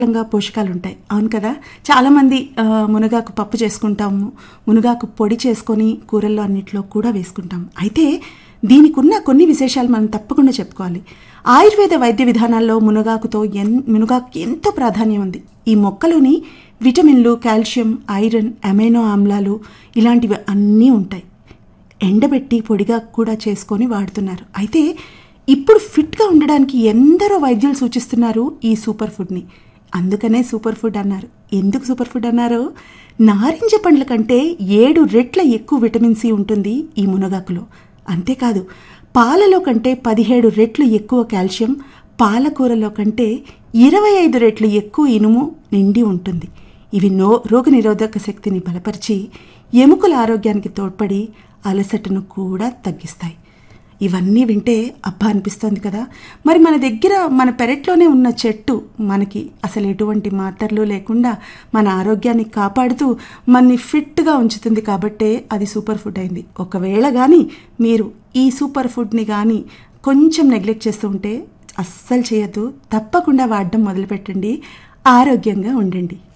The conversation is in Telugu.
పుష్కలంగా పోషకాలు ఉంటాయి అవును కదా చాలామంది ఆ, మునగాకు పప్పు చేసుకుంటాము మునగాకు పొడి చేసుకొని కూరల్లో అన్నిట్లో కూడా వేసుకుంటాం అయితే దీనికి ఉన్న కొన్ని విశేషాలు మనం తప్పకుండా చెప్పుకోవాలి ఆయుర్వేద వైద్య విధానాల్లో మునగాకుతో ఎన్ మునగాకు ఎంతో ప్రాధాన్యం ఉంది ఈ మొక్కలోని విటమిన్లు కాల్షియం ఐరన్ అమైనో ఆమ్లాలు ఇలాంటివి అన్నీ ఉంటాయి ఎండబెట్టి పొడిగా కూడా చేసుకొని వాడుతున్నారు అయితే ఇప్పుడు ఫిట్గా ఉండడానికి ఎందరో వైద్యులు సూచిస్తున్నారు ఈ సూపర్ ఫుడ్ని అందుకనే సూపర్ ఫుడ్ అన్నారు ఎందుకు సూపర్ ఫుడ్ అన్నారు నారింజ పండ్ల కంటే ఏడు రెట్ల ఎక్కువ విటమిన్ సి ఉంటుంది ఈ మునగాకులో అంతేకాదు పాలలో కంటే పదిహేడు రెట్లు ఎక్కువ కాల్షియం పాలకూరలో కంటే ఇరవై ఐదు రెట్లు ఎక్కువ ఇనుము నిండి ఉంటుంది ఇవి నో రోగనిరోధక శక్తిని బలపరిచి ఎముకల ఆరోగ్యానికి తోడ్పడి అలసటను కూడా తగ్గిస్తాయి ఇవన్నీ వింటే అబ్బా అనిపిస్తోంది కదా మరి మన దగ్గర మన పెరట్లోనే ఉన్న చెట్టు మనకి అసలు ఎటువంటి మాత్రలు లేకుండా మన ఆరోగ్యాన్ని కాపాడుతూ మనని ఫిట్గా ఉంచుతుంది కాబట్టే అది సూపర్ ఫుడ్ అయింది ఒకవేళ కానీ మీరు ఈ సూపర్ ఫుడ్ని కానీ కొంచెం నెగ్లెక్ట్ చేస్తూ ఉంటే అస్సలు చేయొద్దు తప్పకుండా వాడడం మొదలుపెట్టండి ఆరోగ్యంగా ఉండండి